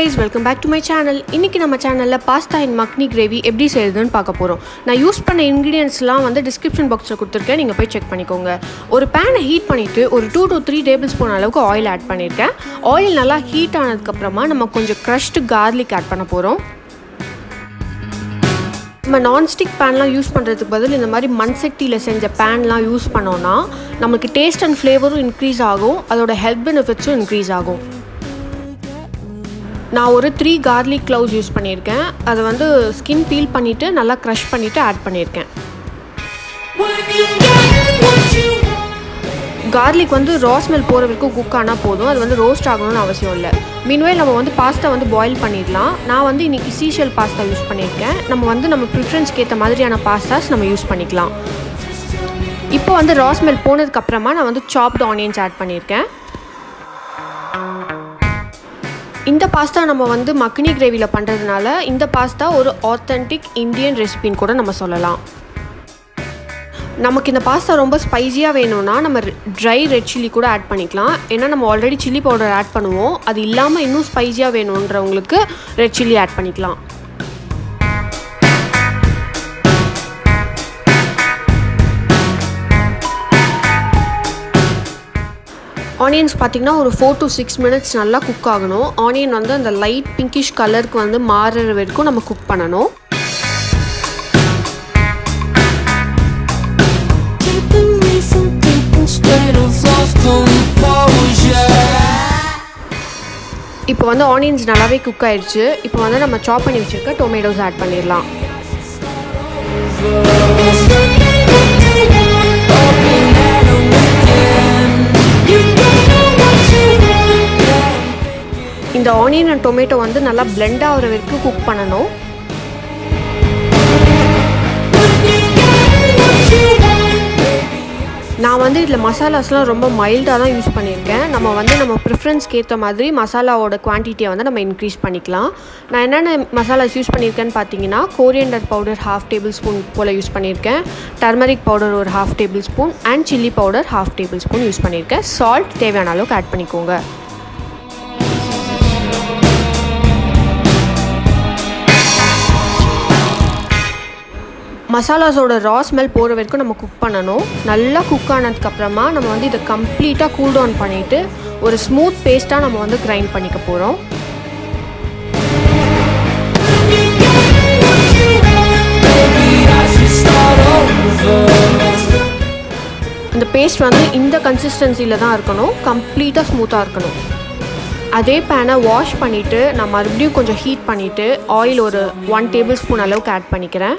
Guys welcome back to my channel இன்றைக்கி நம்ம சேனலில் பாஸ்தா அண்ட் மக்னி கிரேவி எப்படி செய்யுதுன்னு பார்க்க போகிறோம் நான் யூஸ் பண்ண இன்க்ரீடியன்ஸ்லாம் வந்து டிஸ்கிரிப்ஷன் பாக்ஸில் கொடுத்துருக்கேன் நீங்கள் போய் செக் பண்ணிக்கோங்க ஒரு பேனை ஹீட் பண்ணிவிட்டு ஒரு two to three tablespoon அளவுக்கு ஆயில் ஆட் பண்ணியிருக்கேன் ஆயில் நல்லா ஹீட் ஆனதுக்கப்புறமா நம்ம கொஞ்சம் க்ரஷ்டு கார்லிக் ஆட் பண்ண போகிறோம் நம்ம நான்ஸ்டிக் பேன்லாம் யூஸ் பண்ணுறதுக்கு பதில் இந்த மாதிரி மண் சட்டியில் செஞ்ச பேன்லாம் யூஸ் பண்ணோன்னா நமக்கு டேஸ்ட் அண்ட் ஃப்ளேவரும் இன்க்ரீஸ் ஆகும் அதோட ஹெல்த் பெனிஃபிட்ஸும் இன்க்ரீஸ் ஆகும் நான் ஒரு த்ரீ கார்லிக் க்ளவுஸ் யூஸ் பண்ணியிருக்கேன் அதை வந்து ஸ்கின் பீல் பண்ணிவிட்டு நல்லா க்ரஷ் பண்ணிவிட்டு ஆட் பண்ணியிருக்கேன் கார்லிக் வந்து ரா ஸ்மெல் போகிற வரைக்கும் குக் ஆனால் போதும் அது வந்து ரோஸ்ட் ஆகணும்னு அவசியம் இல்லை மீன்வேல் நம்ம வந்து பாஸ்தா வந்து பாயில் பண்ணிடலாம் நான் வந்து இன்றைக்கி சீஷல் பாஸ்தா யூஸ் பண்ணியிருக்கேன் நம்ம வந்து நம்ம ப்ரிஃபரன்ஸ்க்கு ஏற்ற மாதிரியான பாஸ்தாஸ் நம்ம யூஸ் பண்ணிக்கலாம் இப்போ வந்து ரா ஸ்மெல் போனதுக்கப்புறமா நான் வந்து சாப்டு ஆனியன்ஸ் ஆட் பண்ணியிருக்கேன் இந்த பாஸ்தா நம்ம வந்து மக்னி கிரேவியில் பண்ணுறதுனால இந்த பாஸ்தா ஒரு ஆத்தென்டிக் இந்தியன் ரெசிபின்னு கூட நம்ம சொல்லலாம் நமக்கு இந்த பாஸ்தா ரொம்ப ஸ்பைஸியாக வேணும்னா நம்ம ட்ரை ரெட் சில்லி கூட ஆட் பண்ணிக்கலாம் ஏன்னா நம்ம ஆல்ரெடி சில்லி பவுடர் ஆட் பண்ணுவோம் அது இல்லாமல் இன்னும் ஸ்பைஸியாக வேணுன்றவங்களுக்கு ரெட் சில்லி ஆட் பண்ணிக்கலாம் ஆனியன்ஸ் பார்த்திங்கன்னா ஒரு ஃபோர் டு சிக்ஸ் மினிட்ஸ் நல்லா குக் ஆகணும் ஆனியன் வந்து அந்த லைட் பிங்கிஷ் கலருக்கு வந்து மாறுற வரைக்கும் நம்ம குக் பண்ணணும் இப்போ வந்து ஆனியன்ஸ் நல்லாவே குக் ஆயிடுச்சு இப்போ வந்து நம்ம சாப் பண்ணி வச்சுருக்க டொமேட்டோஸ் ஆட் பண்ணிடலாம் இந்த ஆனியன் அண்ட் டொமேட்டோ வந்து நல்லா பிளெண்ட் ஆகிற வரைக்கும் குக் பண்ணணும் நான் வந்து இதில் மசாலாஸ்லாம் ரொம்ப மைல்டாக தான் யூஸ் பண்ணியிருக்கேன் நம்ம வந்து நம்ம ப்ரிஃபரன்ஸ்க்கு ஏற்ற மாதிரி மசாலாவோட குவான்டிட்டியை வந்து நம்ம இன்க்ரீஸ் பண்ணிக்கலாம் நான் என்னென்ன மசாலாஸ் யூஸ் பண்ணியிருக்கேன்னு பார்த்தீங்கன்னா coriander powder half tablespoon போல் யூஸ் பண்ணியிருக்கேன் டர்மரிக் பவுடர் ஒரு half tablespoon and chilli powder half tablespoon use பண்ணியிருக்கேன் சால்ட் தேவையான அளவுக்கு ஆட் பண்ணிக்கோங்க மசாலாஸோட ரா ஸ்மெல் போகிற வரைக்கும் நம்ம குக் பண்ணணும் நல்லா குக் ஆனதுக்கப்புறமா நம்ம வந்து இதை கம்ப்ளீட்டாக கூல் டவுன் பண்ணிவிட்டு ஒரு ஸ்மூத் பேஸ்ட்டாக நம்ம வந்து கிரைண்ட் பண்ணிக்க போகிறோம் இந்த பேஸ்ட் வந்து இந்த கன்சிஸ்டன்சியில் தான் இருக்கணும் கம்ப்ளீட்டாக ஸ்மூத்தாக இருக்கணும் அதே பேனை வாஷ் பண்ணிவிட்டு நான் மறுபடியும் கொஞ்சம் ஹீட் பண்ணிவிட்டு ஆயில் ஒரு ஒன் டேபிள் ஸ்பூன் அளவுக்கு ஆட் பண்ணிக்கிறேன்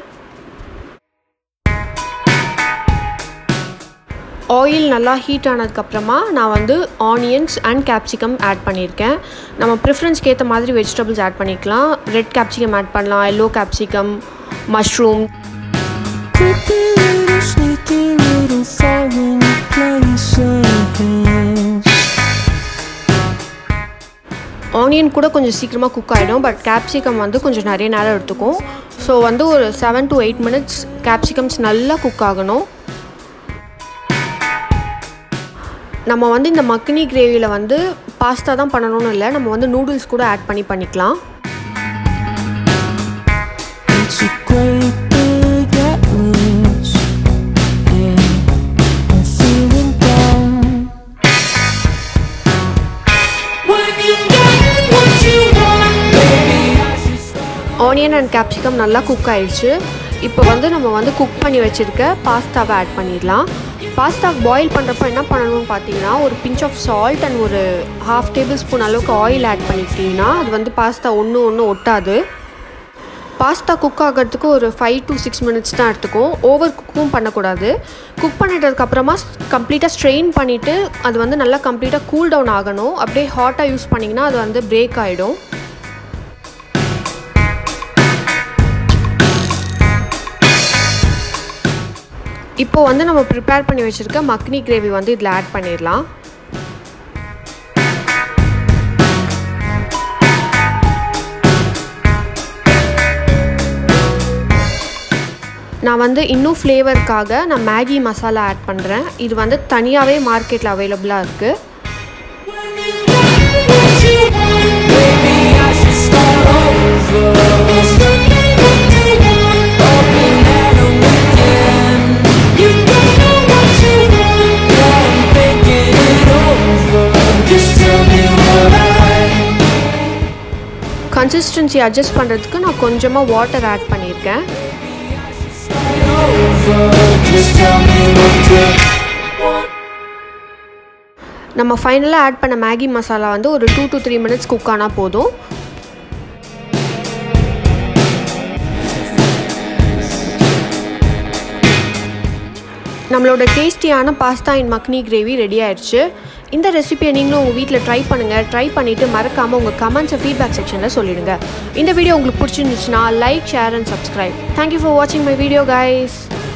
ஆயில் நல்லா ஹீட் ஆனதுக்கப்புறமா நான் வந்து ஆனியன்ஸ் அண்ட் கேப்சிகம் ஆட் பண்ணியிருக்கேன் நம்ம ப்ரிஃபரன்ஸ்க்கு ஏற்ற மாதிரி வெஜிடபிள்ஸ் ஆட் பண்ணிக்கலாம் ரெட் கேப்சிகம் ஆட் பண்ணலாம் எல்லோ கேப்சிகம் மஷ்ரூம் ஆனியன் கூட கொஞ்சம் சீக்கிரமாக குக் ஆகிடும் பட் கேப்சிகம் வந்து கொஞ்சம் நிறைய நேரம் எடுத்துக்கும் ஸோ வந்து ஒரு seven to eight minutes capsicums நல்லா குக் ஆகணும் நம்ம வந்து இந்த மக்னி கிரேவியில் வந்து பாஸ்தா தான் பண்ணணும்னு இல்லை நம்ம வந்து நூடுல்ஸ் கூட ஆட் பண்ணி பண்ணிக்கலாம் ஆனியன் அண்ட் கேப்சிகம் நல்லா குக் ஆயிடுச்சு இப்போ வந்து நம்ம வந்து குக் பண்ணி வச்சுருக்க பாஸ்தாவை ஆட் பண்ணிடலாம் பாஸ்தா பாயில் பண்ணுறப்ப என்ன பண்ணணும்னு பார்த்தீங்கன்னா ஒரு பிஞ்ச் ஆஃப் சால்ட் அண்ட் ஒரு ஹாஃப் டேபிள் ஸ்பூன் அளவுக்கு ஆயில் ஆட் பண்ணிக்கிட்டிங்கன்னா அது வந்து பாஸ்தா ஒன்று ஒன்று ஒட்டாது பாஸ்தா குக் ஆகிறதுக்கு ஒரு ஃபைவ் டு சிக்ஸ் மினிட்ஸ் தான் எடுத்துக்கும் ஓவர் குக்கும் பண்ணக்கூடாது குக் பண்ணிட்டதுக்கப்புறமா கம்ப்ளீட்டாக ஸ்ட்ரெயின் பண்ணிவிட்டு அது வந்து நல்லா கம்ப்ளீட்டாக கூல் டவுன் ஆகணும் அப்படியே ஹாட்டாக யூஸ் பண்ணிங்கன்னா அது வந்து பிரேக் ஆகிடும் இப்போது வந்து நம்ம ப்ரிப்பேர் பண்ணி வச்சுருக்க மக்னி கிரேவி வந்து இதில் ஆட் பண்ணிடலாம் நான் வந்து இன்னும் ஃப்ளேவருக்காக நான் மேகி மசாலா ஆட் பண்ணுறேன் இது வந்து தனியாகவே மார்க்கெட்டில் அவைலபிளாக இருக்குது கன்சிஸ்டன்சி அட்ஜஸ்ட் பண்ணுறதுக்கு நான் கொஞ்சமாக வாட்டர் ஆட் பண்ணியிருக்கேன் Just tell me what to want. நம்ம ஃபைனலாக ஆட் பண்ண மேகி மசாலா வந்து ஒரு two to three minutes cook ஆனால் போதும் நம்மளோட டேஸ்டியான pasta and makhani gravy ready ஆயிடுச்சு இந்த ரெசிபியை நீங்களும் உங்கள் வீட்டில் ட்ரை பண்ணுங்கள் ட்ரை பண்ணிவிட்டு மறக்காமல் உங்கள் கமெண்ட்ஸை ஃபீட்பேக் செக்ஷனில் சொல்லிடுங்க இந்த வீடியோ உங்களுக்கு பிடிச்சிருந்துச்சுன்னா like share and subscribe thank you for வாட்சிங் மை வீடியோ கைஸ்